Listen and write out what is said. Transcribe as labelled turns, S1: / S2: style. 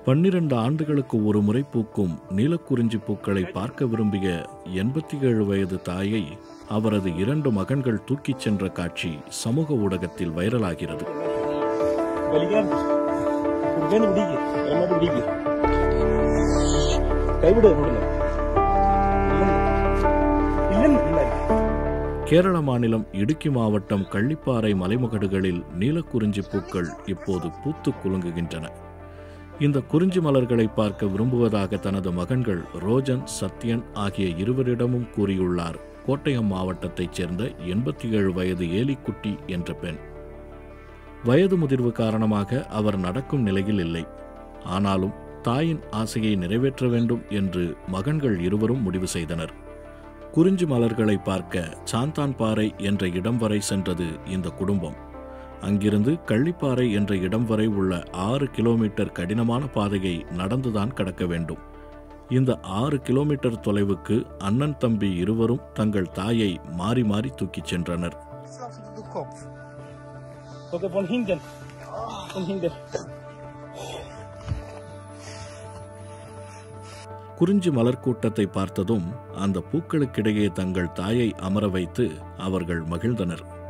S1: பன்னிரண்டு ஆண்டுகளுக்கு ஒரு முறை பூக்கும் நீலக்குறிஞ்சி பூக்களை பார்க்க விரும்பிய எண்பத்தி ஏழு வயது தாயை அவரது இரண்டு மகன்கள் தூக்கிச் சென்ற காட்சி சமூக ஊடகத்தில் வைரலாகிறது
S2: വലിക്കാൻ കുടിക്കാൻ പിടിക്ക് നന്നായിട്ട് പിടിക്ക് കൈവിട് ഇവിടുന്ന് ഇല്ലെന്ന് ഇല്ലെന്ന്
S1: கேரள மாநிலம் இடுக்கி மாவட்டம் கள்ளிப்பாறை மலைமுகடுகளில் நீலக்குறிஞ்சி பூக்கள் இப்போது பூத்து குலுங்குகின்றன இந்த குறிஞ்சி மலர்களை பார்க்க விரும்புவதாக தனது மகன்கள் ரோஜன் சத்யன் ஆகிய இருவரிடமும் கூறியுள்ளார் கோட்டயம் மாவட்டத்தைச் சேர்ந்த எண்பத்தி ஏழு வயது ஏலிக்குட்டி என்ற பெண் வயது முதிர்வு காரணமாக அவர் நடக்கும் நிலையில் இல்லை ஆனாலும் தாயின் ஆசையை நிறைவேற்ற வேண்டும் என்று மகன்கள் இருவரும் முடிவு செய்தனர் குறிஞ்சி மலர்களை பார்க்க சாந்தான்பாறை என்ற இடம் வரை சென்றது இந்த குடும்பம் அங்கிருந்து கள்ளிப்பாறை என்ற இடம் வரை உள்ள ஆறு கிலோமீட்டர் கடினமான பாதையை நடந்துதான் கடக்க வேண்டும் இந்த ஆறு கிலோமீட்டர் தொலைவுக்கு அண்ணன் தம்பி இருவரும் தங்கள் தாயை மாறி மாறி தூக்கிச் சென்றனர்
S2: okay von hinten von hinten
S1: குறிஞ்சி மலர் கூட்டத்தை பார்த்ததும் அந்த பூக்களுக்கிடையே தங்கள் தாயை அமர வைத்து அவர்கள் மகிழ்ந்தனர்